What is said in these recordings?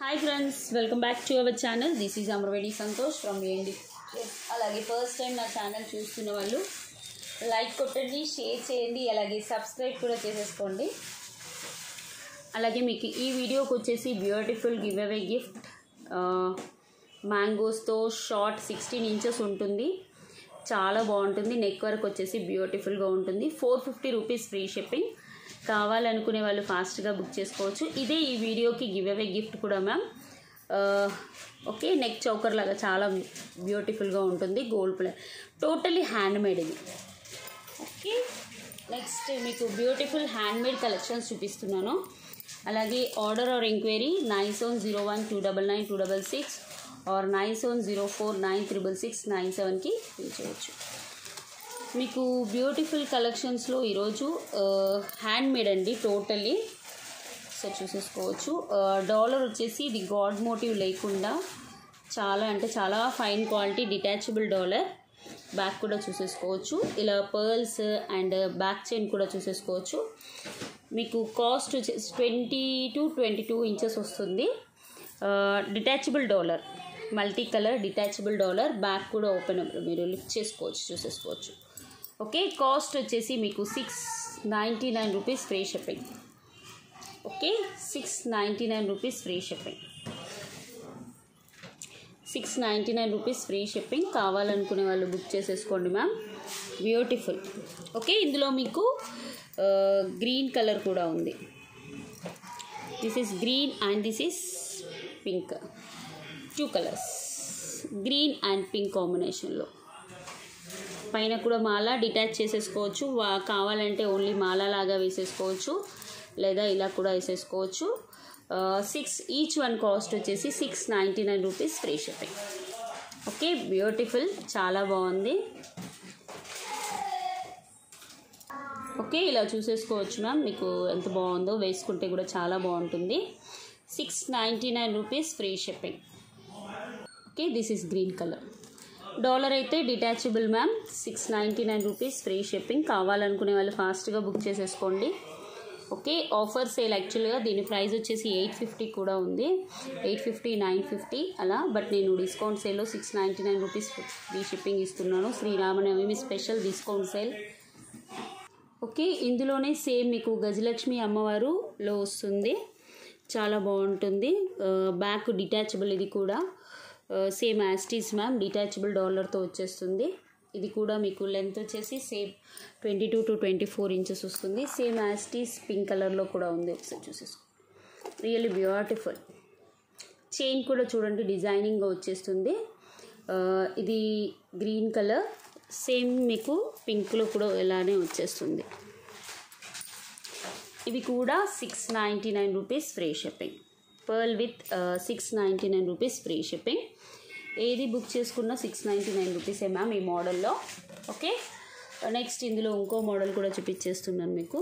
hi friends welcome back to our channel this is Amaravedi Santosh from ఏండి అలాగే first time నా channel చూస్తున్న వాళ్ళు లైక్ కొట్టండి షేర్ చేయండి అలాగే సబ్స్క్రైబ్ కూడా చేసేసుకోండి అలాగే మీకు ఈ వీడియోకి వచ్చేసి బ్యూటిఫుల్ గివ్ అవే గిఫ్ట్ మ్యాంగోస్తో షార్ట్ సిక్స్టీన్ ఇంచెస్ ఉంటుంది చాలా బాగుంటుంది నెక్ వర్క్ వచ్చేసి బ్యూటిఫుల్గా ఉంటుంది four fifty rupees free shipping కావాలనుకునే వాళ్ళు ఫాస్ట్గా బుక్ చేసుకోవచ్చు ఇదే ఈ వీడియోకి గివ్ అవే గిఫ్ట్ కూడా మ్యామ్ ఓకే నెక్ చౌకర్ లాగా చాలా బ్యూటిఫుల్గా ఉంటుంది gold play totally hand handmade ఇది ఓకే నెక్స్ట్ మీకు బ్యూటిఫుల్ హ్యాండ్ మేడ్ కలెక్షన్స్ చూపిస్తున్నాను అలాగే order or enquiry nine seven zero one two double nine two double six or nine seven zero four nine triple six nine సెవెన్కి చేయొచ్చు మీకు beautiful కలెక్షన్స్లో ఈరోజు handmade అండి totally so చూసేసుకోవచ్చు dollar వచ్చేసి ఇది గాడ్ మోటివ్ లేకుండా చాలా అంటే చాలా fine quality detachable dollar back కూడా చూసేసుకోవచ్చు ఇలా పర్ల్స్ అండ్ బ్యాక్ చైన్ కూడా చూసేసుకోవచ్చు మీకు కాస్ట్ వచ్చేసి twenty to twenty two inches వస్తుంది detachable dollar multi colour detachable dollar back కూడా ఓపెన్ మీరు లిఫ్ట్ చేసుకోవచ్చు చూసేసుకోవచ్చు ఓకే కాస్ట్ వచ్చేసి మీకు six ninety nine rupees free shipping okay six ninety nine rupees free shipping six ninety nine rupees free shipping కావాలనుకునే వాళ్ళు book చేసేసుకోండి ma'am beautiful okay ఇందులో మీకు గ్రీన్ కలర్ కూడా ఉంది this is green and this is pink two colours green and pink కాంబినేషన్లో పైన కూడా మాల డిటాచ్ చేసేసుకోవచ్చు వా కావాలంటే ఓన్లీ మాల లాగా వేసేసుకోవచ్చు లేదా ఇలా కూడా వేసేసుకోవచ్చు సిక్స్ ఈచ్ వన్ కాస్ట్ వచ్చేసి six ninety nine rupees free shipping okay beautiful చాలా బాగుంది ఓకే ఇలా చూసేసుకోవచ్చు మ్యామ్ మీకు ఎంత బాగుందో వేసుకుంటే కూడా చాలా బాగుంటుంది six ninety nine rupees free shipping okay this is green colour dollar అయితే detachable ma'am six ninety nine rupees free shipping కావాలనుకునే వాళ్ళు ఫాస్ట్గా బుక్ చేసేసుకోండి ఓకే ఆఫర్ సేల్ యాక్చువల్గా దీని ప్రైస్ వచ్చేసి ఎయిట్ ఫిఫ్టీ కూడా ఉంది ఎయిట్ ఫిఫ్టీ నైన్ ఫిఫ్టీ అలా బట్ నేను డిస్కౌంట్ సేల్లో six ninety nine rupees free shipping ఇస్తున్నాను Sriramanavami special discount sale okay ఇందులోనే సేమ్ మీకు గజలక్ష్మి అమ్మవారులో వస్తుంది చాలా బాగుంటుంది బ్యాక్ డిటాచబుల్ ఇది కూడా సేమ్ యాస్టీస్ మ్యామ్ డిటాచబుల్ డాలర్తో వచ్చేస్తుంది ఇది కూడా మీకు లెంత్ వచ్చేసి same twenty two to twenty four inches వస్తుంది సేమ్ యాస్టీస్ పింక్ కలర్లో కూడా ఉంది ఒకసారి చూసేసుకో రియల్లీ బ్యూటిఫుల్ చైన్ కూడా చూడండి డిజైనింగ్గా వచ్చేస్తుంది ఇది గ్రీన్ కలర్ సేమ్ మీకు పింక్లో కూడా ఇలానే వచ్చేస్తుంది ఇవి కూడా six ninety nine rupees free shipping pearl with six ninety nine rupees free shipping ఏది బుక్ చేసుకున్నా సిక్స్ నైంటీ నైన్ రూపీసే మ్యామ్ ఈ మోడల్లో ఓకే నెక్స్ట్ ఇందులో ఇంకో మోడల్ కూడా చూపించేస్తున్నాను మీకు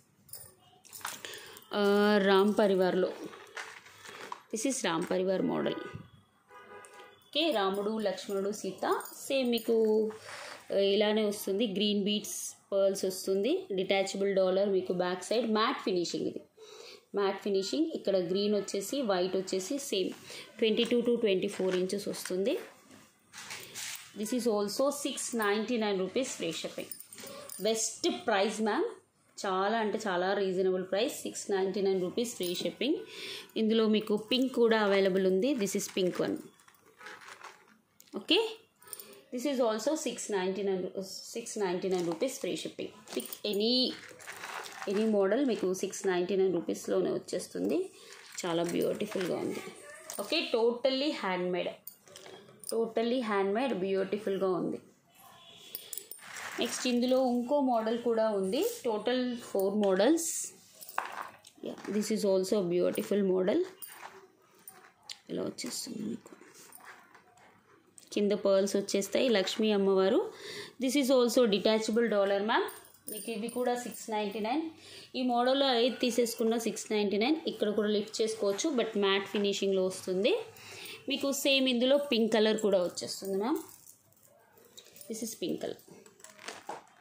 రామ్ పరివార్లో this is Ram Parivar model okay రాముడు లక్ష్మణుడు సీత సేమ్ మీకు ఇలానే వస్తుంది గ్రీన్ బీట్స్ పర్ల్స్ వస్తుంది డిటాచబుల్ డాలర్ మీకు బ్యాక్ సైడ్ మ్యాట్ ఫినిషింగ్ ఇది మ్యాట్ ఫినిషింగ్ ఇక్కడ గ్రీన్ వచ్చేసి వైట్ వచ్చేసి same twenty two to twenty four inches వస్తుంది this is also six ninety nine rupees free shipping best price ma'am చాలా అంటే చాలా reasonable price six ninety nine rupees free shipping ఇందులో మీకు pink కూడా అవైలబుల్ ఉంది this is pink one okay this is also six ninety nine six ninety nine rupees free shipping pick any any model మీకు six ninety nine రూపీస్లోనే వచ్చేస్తుంది చాలా బ్యూటిఫుల్గా ఉంది okay totally handmade totally handmade బ్యూటిఫుల్గా ఉంది next ఇందులో ఇంకో మోడల్ కూడా ఉంది total four models this is also beautiful model ఇలా వచ్చేస్తుంది మీకు కింద పర్ల్స్ వచ్చేస్తాయి లక్ష్మీ అమ్మవారు this is also detachable dollar ma'am మీకు ఇది కూడా సిక్స్ నైంటీ నైన్ ఈ మోడల్లో ఏది తీసేసుకున్న సిక్స్ నైంటీ నైన్ ఇక్కడ కూడా లిఫ్ట్ చేసుకోవచ్చు బట్ మ్యాట్ ఫినిషింగ్లో వస్తుంది మీకు సేమ్ ఇందులో పింక్ కలర్ కూడా వచ్చేస్తుంది ma'am this is pink colour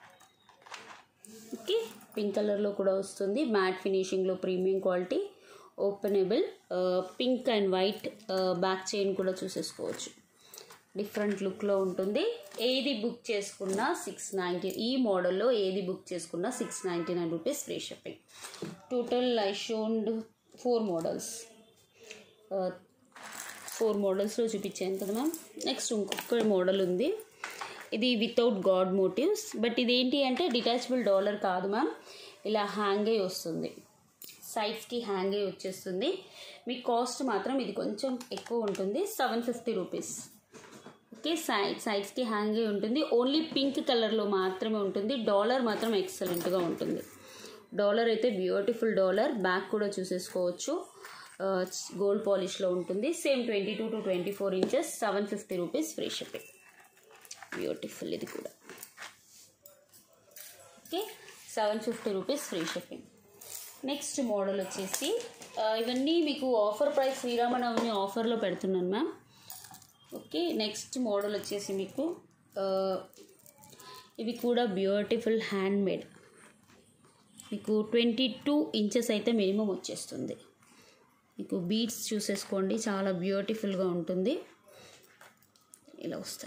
okay pink కలర్లో కూడా వస్తుంది మ్యాట్ ఫినిషింగ్లో premium quality openable pink and white back chain కూడా చూసేసుకోవచ్చు డిఫరెంట్ లుక్లో ఉంటుంది ఏది బుక్ చేసుకున్నా సిక్స్ నైంటీ ఈ మోడల్లో ఏది బుక్ చేసుకున్నా six ninety nine rupees free shipping total I shown four models four మోడల్స్లో చూపించాను కదా మ్యామ్ నెక్స్ట్ ఇంకొక మోడల్ ఉంది ఇది వితౌట్ గాడ్ మోటివ్స్ బట్ ఇది ఏంటి అంటే డిటాచబుల్ డాలర్ కాదు మ్యామ్ ఇలా హ్యాంగ్ అయ్యి వస్తుంది సైడ్స్కి హ్యాంగ్ అయ్యి వచ్చేస్తుంది మీ కాస్ట్ మాత్రం ఇది కొంచెం ఎక్కువ ఉంటుంది seven fifty rupees okay side సైడ్స్కి హ్యాంగ్ అయి ఉంటుంది ఓన్లీ పింక్ కలర్లో మాత్రమే ఉంటుంది డాలర్ మాత్రం ఎక్సలెంట్గా ఉంటుంది డాలర్ అయితే బ్యూటిఫుల్ డాలర్ బ్యాక్ కూడా చూసేసుకోవచ్చు గోల్డ్ పాలిష్లో ఉంటుంది same twenty two to twenty four inches seven fifty rupees free shipping beautiful ఇది కూడా okay seven fifty rupees free shipping next model వచ్చేసి ఆ, ఇవన్నీ మీకు ఆఫర్ ప్రైస్ శ్రీరామనవమి ఆఫర్లో పెడుతున్నాను మ్యామ్ ఓకే నెక్స్ట్ మోడల్ వచ్చేసి మీకు ఆ, ఇవి కూడా బ్యూటిఫుల్ హ్యాండ్ మేడ్ మీకు ట్వంటీ టూ ఇంచెస్ అయితే మినిమం వచ్చేస్తుంది మీకు బీడ్స్ చూసేసుకోండి చాలా బ్యూటిఫుల్గా ఉంటుంది ఇలా వస్తాయి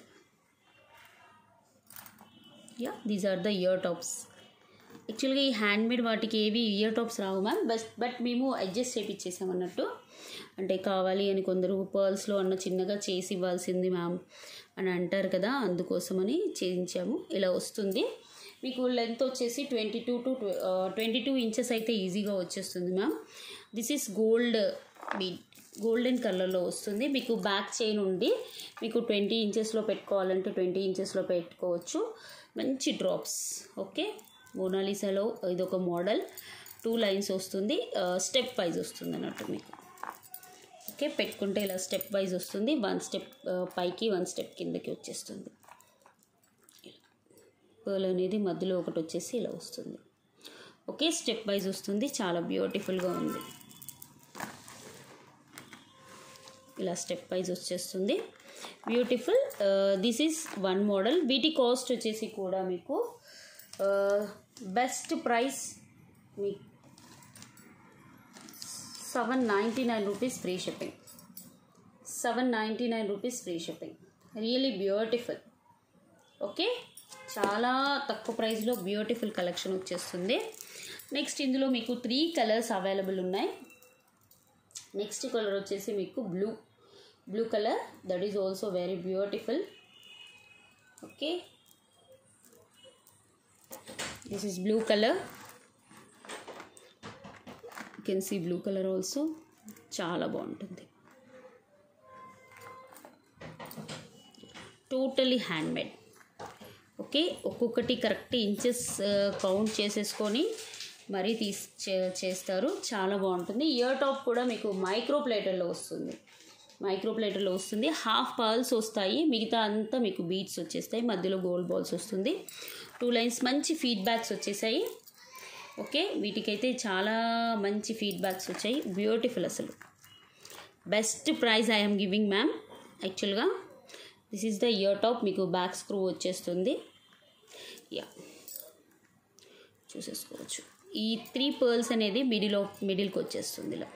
yeah these are the ear tops యాక్చువల్గా ఈ హ్యాండ్మేడ్ వాటికి ఏవి ఇయర్ టాప్స్ రావు మ్యామ్ బస్ బట్ మేము అడ్జస్ట్ చేయించేసాం అన్నట్టు అంటే కావాలి అని కొందరు పర్ల్స్లో అన్న చిన్నగా చేసి ఇవ్వాల్సింది మ్యామ్ అని అంటారు కదా అందుకోసమని చేయించాము ఇలా వస్తుంది మీకు లెంత్ వచ్చేసి twenty two to twenty two inches అయితే ఈజీగా వచ్చేస్తుంది ma'am this is gold bead golden కలర్లో వస్తుంది మీకు బ్యాక్ చైన్ ఉంది మీకు ట్వంటీ ఇంచెస్లో పెట్టుకోవాలంటే ట్వంటీ ఇంచెస్లో పెట్టుకోవచ్చు మంచి డ్రాప్స్ ఓకే మోనాలిసాలో ఇది ఒక మోడల్ టూ లైన్స్ వస్తుంది స్టెప్ వైజ్ వస్తుంది అన్నట్టు మీకు ఓకే పెట్టుకుంటే ఇలా స్టెప్ వైజ్ వస్తుంది వన్ స్టెప్ పైకి వన్ స్టెప్ కిందకి వచ్చేస్తుంది పర్ల్ అనేది మధ్యలో ఒకటి వచ్చేసి ఇలా వస్తుంది ఓకే స్టెప్ వైజ్ వస్తుంది చాలా బ్యూటిఫుల్గా ఉంది ఇలా స్టెప్ వైజ్ వచ్చేస్తుంది beautiful this is one model వీటి కాస్ట్ వచ్చేసి కూడా మీకు బెస్ట్ ప్రైస్ మీ seven ninety nine rupees free shipping seven ninety nine rupees free shipping really beautiful okay చాలా తక్కువ ప్రైస్లో బ్యూటిఫుల్ కలెక్షన్ వచ్చేస్తుంది నెక్స్ట్ ఇందులో మీకు త్రీ కలర్స్ అవైలబుల్ ఉన్నాయి నెక్స్ట్ కలర్ వచ్చేసి మీకు blue blue colour that is also very beautiful okay this is blue colour you can see blue colour also చాలా బాగుంటుంది టోటలీ హ్యాండ్మేడ్ ఓకే ఒక్కొక్కటి కరెక్ట్ ఇంచెస్ కౌంట్ చేసేసుకొని మరీ తీసి చే- చేస్తారు చాలా బాగుంటుంది ఇయర్ టాప్ కూడా మీకు మైక్రో ప్లేటర్లో వస్తుంది మైక్రో ప్లేటర్లో వస్తుంది హాఫ్ పర్ల్స్ వస్తాయి మిగతా అంతా మీకు బీట్స్ వచ్చేస్తాయి మధ్యలో గోల్డ్ బాల్స్ వస్తుంది టూ లైన్స్ మంచి ఫీడ్బ్యాక్స్ వచ్చేసాయి ఓకే వీటికైతే చాలా మంచి ఫీడ్బ్యాక్స్ వచ్చాయి బ్యూటిఫుల్ అసలు best price I'm giving ma'am యాక్చువల్గా this is the ear top మీకు బ్యాక్ స్క్రూ వచ్చేస్తుంది యా చూసేసుకోవచ్చు ఈ త్రీ పర్ల్స్ అనేది మిడిల్ మిడిల్కి వచ్చేస్తుంది ఇలా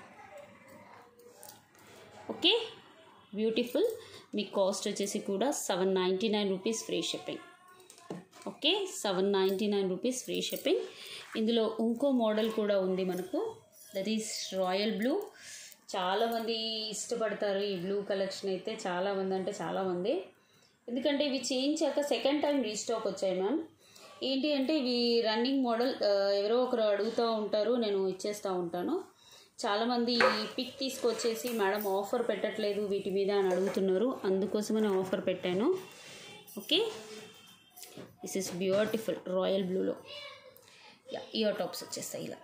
ఓకే బ్యూటిఫుల్ మీ కాస్ట్ వచ్చేసి కూడా seven ninety nine rupees free shipping okay seven ninety nine rupees free shipping ఇందులో ఇంకో మోడల్ కూడా ఉంది మనకు దట్ ఈస్ రాయల్ బ్లూ చాలామంది ఇష్టపడతారు ఈ బ్లూ కలెక్షన్ అయితే చాలామంది అంటే చాలామంది ఎందుకంటే ఇవి చేయించాక సెకండ్ టైం రీస్టాక్ వచ్చాయి మ్యామ్ ఏంటి అంటే ఇవి రన్నింగ్ మోడల్ ఆ, ఎవరో ఒకరు అడుగుతూ ఉంటారు నేను ఇచ్చేస్తూ ఉంటాను చాలామంది ఈ పిక్ తీసుకొచ్చేసి మేడం ఆఫర్ పెట్టట్లేదు వీటి మీద అని అడుగుతున్నారు అందుకోసమని ఆఫర్ పెట్టాను okay this is beautiful royal బ్లూలో ఇయర్ టాప్స్ వచ్చేస్తాయి ఇలా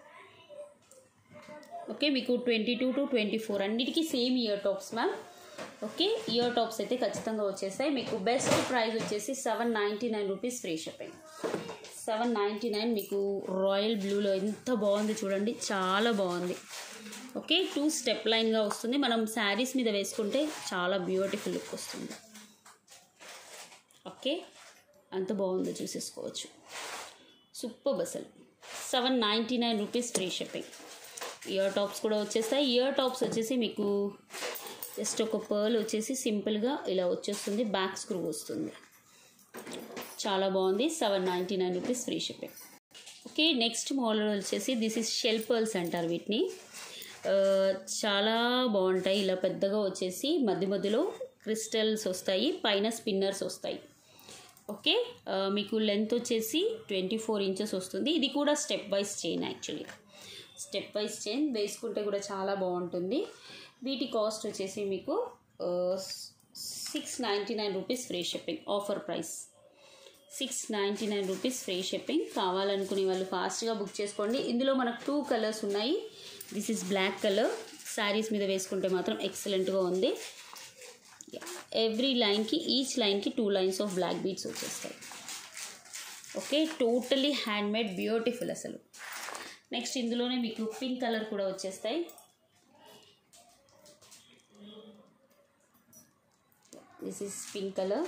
ఓకే మీకు twenty two to twenty four అన్నిటికీ same ear tops ma'am okay ear tops అయితే ఖచ్చితంగా వచ్చేస్తాయి మీకు బెస్ట్ ప్రైస్ వచ్చేసి seven ninety nine rupees free shipping seven ninety nine మీకు రాయల్ బ్లూలో ఎంత బాగుంది చూడండి చాలా బాగుంది ఓకే టూ స్టెప్ లైన్గా వస్తుంది మనం శారీస్ మీద వేసుకుంటే చాలా బ్యూటిఫుల్ లుక్ వస్తుంది ఓకే అంత బాగుందో చూసేసుకోవచ్చు సూపర్ అసలు seven ninety nine rupees free shipping ear tops కూడా వచ్చేస్తాయి ఇయర్ టాప్స్ వచ్చేసి మీకు జస్ట్ ఒక పర్ల్ వచ్చేసి సింపుల్గా ఇలా వచ్చేస్తుంది బ్యాక్ స్క్రూ వస్తుంది చాలా బాగుంది seven ninety nine rupees free shipping okay next model వచ్చేసి దిస్ ఇస్ షెల్ పర్ల్స్ అంటారు వీటిని ఆ, చాలా బాగుంటాయి ఇలా పెద్దగా వచ్చేసి మధ్య మధ్యలో క్రిస్టల్స్ వస్తాయి పైన స్పిన్నర్స్ వస్తాయి ఓకే ఆ, మీకు లెంత్ వచ్చేసి ట్వంటీ ఫోర్ ఇంచెస్ వస్తుంది ఇది కూడా step wise chain actually step wise chain వేసుకుంటే కూడా చాలా బాగుంటుంది వీటి కాస్ట్ వచ్చేసి మీకు six ninety nine rupees free shipping offer price six ninety nine rupees free shipping కావాలనుకునే వాళ్ళు ఫాస్ట్గా బుక్ చేసుకోండి ఇందులో మనకు టూ కలర్స్ ఉన్నాయి this is black colour saris మీద వేసుకుంటే మాత్రం ఎక్సలెంట్గా ఉంది ఎవ్రీ లైన్కి ఈచ్ లైన్కి two lines of black beads వచ్చేస్తాయి okay totally hand made beautiful అసలు నెక్స్ట్ ఇందులోనే మీకు పింక్ కలర్ కూడా వచ్చేస్తాయి this is pink colour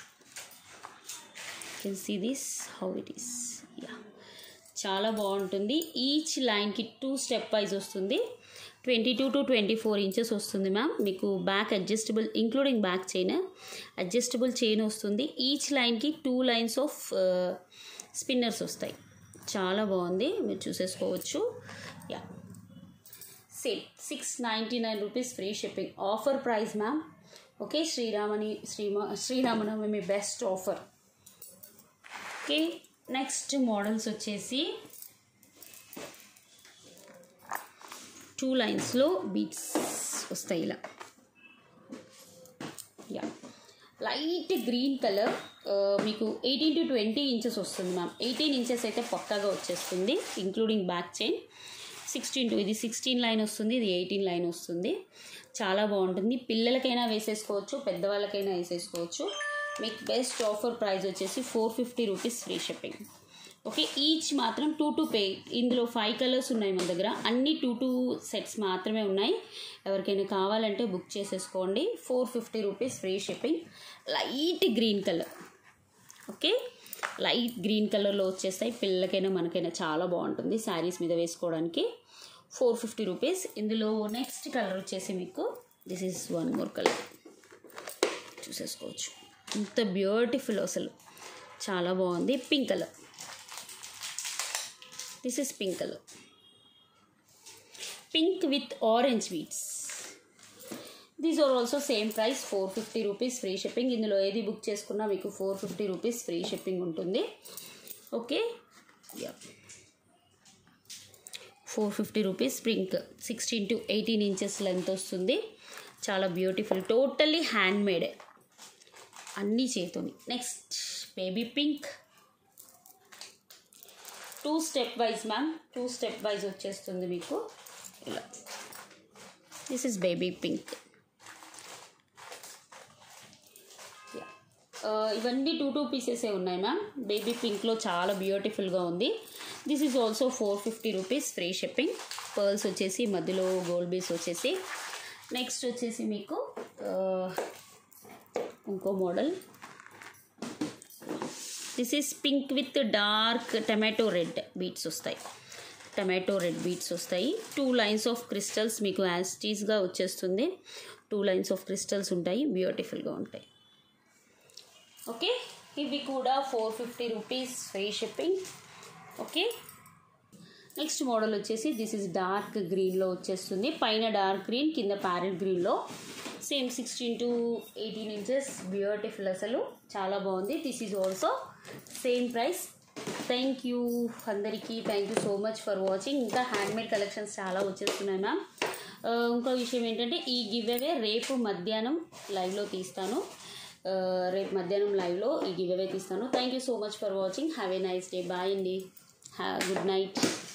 can see this how it is yeah చాలా బాగుంటుంది ఈచ్ లైన్కి టూ స్టెప్ వైజ్ వస్తుంది twenty two to twenty four inches వస్తుంది మ్యామ్ మీకు back adjustable including back chain adjustable chain వస్తుంది each లైన్కి టూ లైన్స్ ఆఫ్ స్పిన్నర్స్ వస్తాయి చాలా బాగుంది మీరు చూసేసుకోవచ్చు yeah same six ninety nine rupees free shipping offer price ma'am okay శ్రీరామని శ్రీమా Sriramanavami best offer okay next models వచ్చేసి టూ లైన్స్లో బీట్స్ వస్తాయి ఇలా యా లైట్ గ్రీన్ కలర్ మీకు ఎయిటీన్ టు ట్వంటీ ఇంచెస్ వస్తుంది మ్యామ్ ఎయిటీన్ ఇంచెస్ అయితే పక్కాగా వచ్చేస్తుంది including back chain sixteen to ఇది సిక్స్టీన్ లైన్ వస్తుంది ఇది ఎయిటీన్ లైన్ వస్తుంది చాలా బాగుంటుంది పిల్లలకైనా వేసేసుకోవచ్చు పెద్దవాళ్ళకైనా వేసేసుకోవచ్చు మీకు బెస్ట్ ఆఫర్ ప్రైస్ వచ్చేసి four fifty rupees free shipping okay each మాత్రం టూ టూ పే ఇందులో ఫైవ్ కలర్స్ ఉన్నాయి మన దగ్గర అన్ని టూ టూ సెట్స్ మాత్రమే ఉన్నాయి ఎవరికైనా కావాలంటే బుక్ చేసేసుకోండి four fifty rupees free shipping light green colour okay light green కలర్లో వచ్చేస్తాయి పిల్లలకైనా మనకైనా చాలా బాగుంటుంది శారీస్ మీద వేసుకోవడానికి ఫోర్ ఫిఫ్టీ రూపీస్ ఇందులో నెక్స్ట్ కలర్ వచ్చేసి మీకు this is one more colour చూసేసుకోవచ్చు ఇంత బ్యూటిఫుల్ అసలు చాలా బాగుంది pink colour this is pink colour pink with orange beads these are also same price four fifty rupees free shipping ఇందులో ఏది బుక్ చేసుకున్నా మీకు four fifty rupees free shipping ఉంటుంది okay yeah four fifty rupees pink sixteen to eighteen inches length వస్తుంది చాలా beautiful totally handmade అన్నీ చేతుని next baby pink two step wise ma'am two step wise వచ్చేస్తుంది మీకు ఇలా దిస్ ఇస్ బేబీ పింక్ ఇవన్నీ two two పీసెసే ఉన్నాయి మ్యామ్ బేబీ పింక్లో చాలా బ్యూటిఫుల్గా ఉంది this is also four fifty rupees free shipping pearls వచ్చేసి మధ్యలో గోల్డ్ బీస్ వచ్చేసి నెక్స్ట్ వచ్చేసి మీకు ఆ, ఇంకో model this is pink with dark tomato red beads వస్తాయి టమాటో రెడ్ బీట్స్ వస్తాయి టూ లైన్స్ ఆఫ్ క్రిస్టల్స్ మీకు యాస్టీస్గా వచ్చేస్తుంది టూ లైన్స్ ఆఫ్ క్రిస్టల్స్ ఉంటాయి బ్యూటిఫుల్గా ఉంటాయి ఓకే ఇవి కూడా four fifty rupees free shipping okay next model వచ్చేసి దిస్ ఇస్ డార్క్ గ్రీన్లో వచ్చేస్తుంది పైన డార్క్ గ్రీన్ కింద ప్యారెట్ గ్రీన్లో same sixteen to eighteen inches beautiful అసలు చాలా బాగుంది this is also same price thank you అందరికీ thank you so much for watching ఇంకా హ్యాండ్మేడ్ కలెక్షన్స్ చాలా వచ్చేస్తున్నాయి మ్యామ్ ఆ, ఇంకో విషయం ఏంటంటే ఈ గివ్ అవే రేపు మధ్యాహ్నం లైవ్లో తీస్తాను ఆ, రేపు మధ్యాహ్నం లైవ్లో ఈ గివ్ అవే తీస్తాను thank you so much for watching have a nice day bye అండి హ్యా గుడ్ నైట్